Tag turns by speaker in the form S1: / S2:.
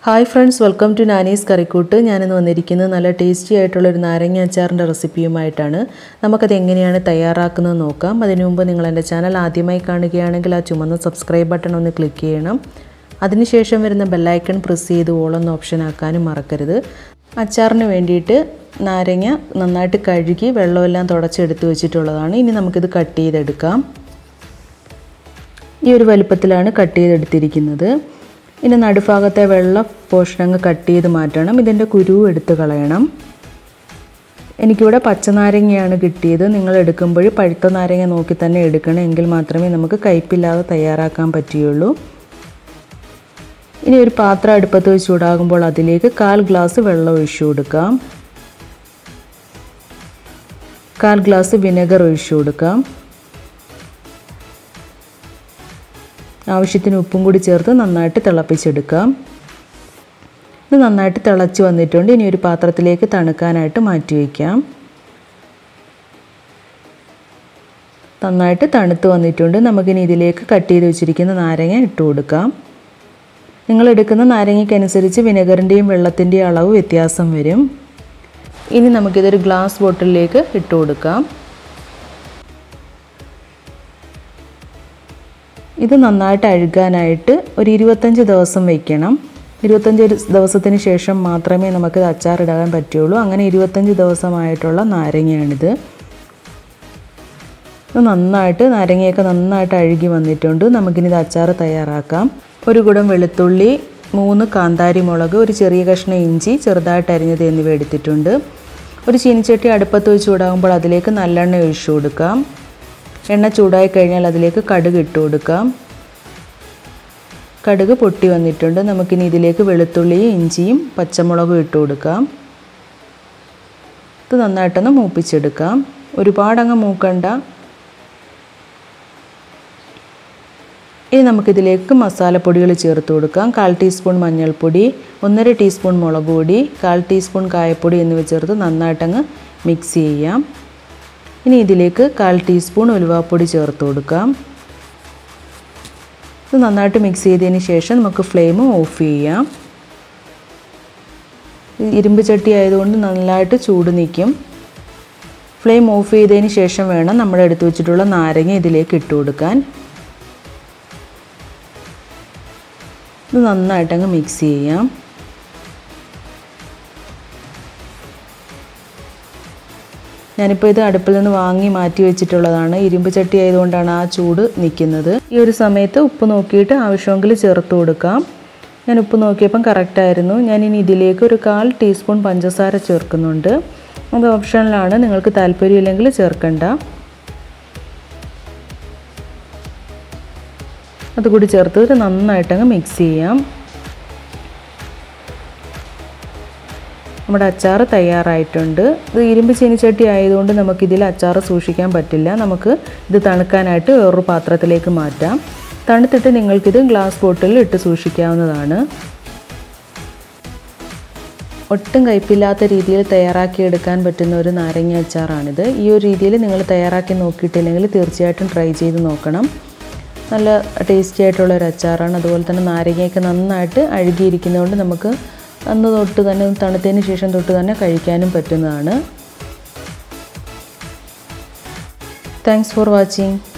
S1: hi friends welcome to Nani's കറിക്കൂട്ട് ഞാനിന്ന് വന്നിരിക്കുന്നത് നല്ല ടേസ്റ്റി ആയിട്ടുള്ള ഒരു നാരങ്ങ അച്ചാറിൻ്റെ റെസിപ്പിയുമായിട്ടാണ് നമുക്കത് എങ്ങനെയാണ് തയ്യാറാക്കുന്നത് നോക്കാം അതിനു മുമ്പ് നിങ്ങൾ എൻ്റെ ചാനൽ ആദ്യമായി കാണുകയാണെങ്കിൽ ആ ചുമന്ന സബ്സ്ക്രൈബ് ബട്ടൺ ഒന്ന് ക്ലിക്ക് ചെയ്യണം അതിനുശേഷം വരുന്ന ബെല്ലൈക്കൺ പ്രസ് ചെയ്ത് ഓളെന്ന ഓപ്ഷൻ ആക്കാനും മറക്കരുത് അച്ചാറിന് വേണ്ടിയിട്ട് നാരങ്ങ നന്നായിട്ട് കഴുകി വെള്ളമെല്ലാം തുടച്ചെടുത്ത് വെച്ചിട്ടുള്ളതാണ് ഇനി നമുക്കിത് കട്ട് ചെയ്തെടുക്കാം ഈ ഒരു വലുപ്പത്തിലാണ് കട്ട് ചെയ്തെടുത്തിരിക്കുന്നത് ഇനി നടുഭാഗത്തെ വെള്ള പോർഷൻ അങ്ങ് കട്ട് ചെയ്ത് മാറ്റണം ഇതിൻ്റെ കുരു എടുത്ത് കളയണം എനിക്കിവിടെ പച്ചനാരങ്ങയാണ് കിട്ടിയത് നിങ്ങൾ എടുക്കുമ്പോൾ പഴുത്ത നാരങ്ങ നോക്കി തന്നെ എടുക്കണം എങ്കിൽ മാത്രമേ നമുക്ക് കയ്പില്ലാതെ തയ്യാറാക്കാൻ പറ്റുകയുള്ളൂ ഇനി ഒരു പാത്രം അടുപ്പത്ത് വെച്ച് ചൂടാകുമ്പോൾ അതിലേക്ക് കാൽ ഗ്ലാസ് വെള്ളം ഒഴിച്ചു കൊടുക്കാം കാൽ ഗ്ലാസ് വിനെഗർ ഒഴിച്ചു കൊടുക്കാം ആവശ്യത്തിന് ഉപ്പും കൂടി ചേർത്ത് നന്നായിട്ട് തിളപ്പിച്ചെടുക്കാം ഇത് നന്നായിട്ട് തിളച്ച് വന്നിട്ടുണ്ട് ഇനി ഒരു പാത്രത്തിലേക്ക് തണുക്കാനായിട്ട് മാറ്റി വയ്ക്കാം നന്നായിട്ട് തണുത്ത് വന്നിട്ടുണ്ട് നമുക്കിനി ഇതിലേക്ക് കട്ട് ചെയ്ത് വെച്ചിരിക്കുന്ന നാരങ്ങ ഇട്ട് കൊടുക്കാം നിങ്ങൾ എടുക്കുന്ന നാരങ്ങയ്ക്കനുസരിച്ച് വിനെഗറിൻ്റെയും വെള്ളത്തിൻ്റെയും അളവ് വ്യത്യാസം വരും ഇനി നമുക്കിതൊരു ഗ്ലാസ് ബോട്ടിലിലേക്ക് ഇട്ട് കൊടുക്കാം ഇത് നന്നായിട്ട് അഴുകാനായിട്ട് ഒരു ഇരുപത്തഞ്ച് ദിവസം വയ്ക്കണം ഇരുപത്തഞ്ച് ദിവസത്തിന് ശേഷം മാത്രമേ നമുക്ക് അച്ചാറിടാൻ പറ്റുള്ളൂ അങ്ങനെ ഇരുപത്തഞ്ച് ദിവസമായിട്ടുള്ള നാരങ്ങയാണിത് ഇത് നന്നായിട്ട് നാരങ്ങയൊക്കെ നന്നായിട്ട് അഴുകി വന്നിട്ടുണ്ട് നമുക്കിനി ഇത് അച്ചാർ തയ്യാറാക്കാം ഒരു കുടം വെളുത്തുള്ളി മൂന്ന് കാന്താരി മുളക് ഒരു ചെറിയ കഷ്ണം ഇഞ്ചി ചെറുതായിട്ട് അരിഞ്ഞത് എന്നിവ എടുത്തിട്ടുണ്ട് ഒരു ചീനിച്ചട്ടി അടുപ്പത്ത് വെച്ച് ചൂടാകുമ്പോൾ അതിലേക്ക് നല്ലെണ്ണ ഒഴിച്ചു കൊടുക്കാം എണ്ണ ചൂടായി കഴിഞ്ഞാൽ അതിലേക്ക് കടുക് ഇട്ട് കൊടുക്കാം കടുക് പൊട്ടി വന്നിട്ടുണ്ട് നമുക്കിനി ഇതിലേക്ക് വെളുത്തുള്ളിയും ഇഞ്ചിയും പച്ചമുളകും ഇട്ട് കൊടുക്കാം ഇത് നന്നായിട്ടൊന്ന് മൂപ്പിച്ചെടുക്കാം ഒരുപാടങ്ങ് മൂക്കണ്ട ഇനി നമുക്കിതിലേക്ക് മസാലപ്പൊടികൾ ചേർത്ത് കൊടുക്കാം കാൽ ടീസ്പൂൺ മഞ്ഞൾപ്പൊടി ഒന്നര ടീസ്പൂൺ മുളക് പൊടി കാൽ ടീസ്പൂൺ കായപ്പൊടി എന്നിവ ചേർത്ത് നന്നായിട്ടങ്ങ് മിക്സ് ചെയ്യാം ഇനി ഇതിലേക്ക് കാൽ ടീസ്പൂൺ ഉലുവാപ്പൊടി ചേർത്ത് കൊടുക്കാം ഇത് നന്നായിട്ട് മിക്സ് ചെയ്തതിന് ശേഷം നമുക്ക് ഫ്ലെയിം ഓഫ് ചെയ്യാം ഇരുമ്പ് ചട്ടി ആയതുകൊണ്ട് നന്നായിട്ട് ചൂട് നിൽക്കും ഫ്ലെയിം ഓഫ് ചെയ്തതിന് ശേഷം വേണം നമ്മൾ എടുത്തു വെച്ചിട്ടുള്ള നാരങ്ങ ഇതിലേക്ക് ഇട്ട് കൊടുക്കാൻ ഇത് നന്നായിട്ടങ്ങ് മിക്സ് ചെയ്യാം ഞാനിപ്പോൾ ഇത് അടുപ്പിൽ നിന്ന് വാങ്ങി മാറ്റി വെച്ചിട്ടുള്ളതാണ് ഇരുമ്പ് ചട്ടി ആയതുകൊണ്ടാണ് ആ ചൂട് നിൽക്കുന്നത് ഈ ഒരു സമയത്ത് ഉപ്പ് നോക്കിയിട്ട് ആവശ്യമെങ്കിൽ ചേർത്ത് കൊടുക്കാം ഞാൻ ഉപ്പ് നോക്കിയപ്പം കറക്റ്റായിരുന്നു ഞാൻ ഇനി ഇതിലേക്ക് ഒരു കാൽ ടീസ്പൂൺ പഞ്ചസാര ചേർക്കുന്നുണ്ട് അത് ഓപ്ഷനിലാണ് നിങ്ങൾക്ക് താല്പര്യമില്ലെങ്കിൽ ചേർക്കണ്ട അതുകൂടി ചേർത്ത് നന്നായിട്ടങ്ങ് മിക്സ് ചെയ്യാം നമ്മുടെ അച്ചാർ തയ്യാറായിട്ടുണ്ട് ഇത് ഇരുമ്പ് ചീനിച്ചട്ടി ആയതുകൊണ്ട് നമുക്കിതിൽ അച്ചാർ സൂക്ഷിക്കാൻ പറ്റില്ല നമുക്ക് ഇത് തണുക്കാനായിട്ട് വേറൊരു പാത്രത്തിലേക്ക് മാറ്റാം തണുത്തിട്ട് നിങ്ങൾക്കിത് ഗ്ലാസ് ബോട്ടിലിൽ ഇട്ട് സൂക്ഷിക്കാവുന്നതാണ് ഒട്ടും കയ്പില്ലാത്ത രീതിയിൽ തയ്യാറാക്കിയെടുക്കാൻ പറ്റുന്ന ഒരു നാരങ്ങ അച്ചാറാണിത് ഈ ഒരു രീതിയിൽ നിങ്ങൾ തയ്യാറാക്കി നോക്കിയിട്ടില്ലെങ്കിൽ തീർച്ചയായിട്ടും ട്രൈ ചെയ്ത് നോക്കണം നല്ല ടേസ്റ്റി ആയിട്ടുള്ള ഒരു അച്ചാറാണ് അതുപോലെ തന്നെ നാരങ്ങയൊക്കെ നന്നായിട്ട് അഴുകിയിരിക്കുന്നതുകൊണ്ട് നമുക്ക് അന്ന് തൊട്ട് തന്നെ തണുത്തതിന് ശേഷം തൊട്ട് തന്നെ കഴിക്കാനും പറ്റുന്നതാണ് താങ്ക്സ് ഫോർ വാച്ചിങ്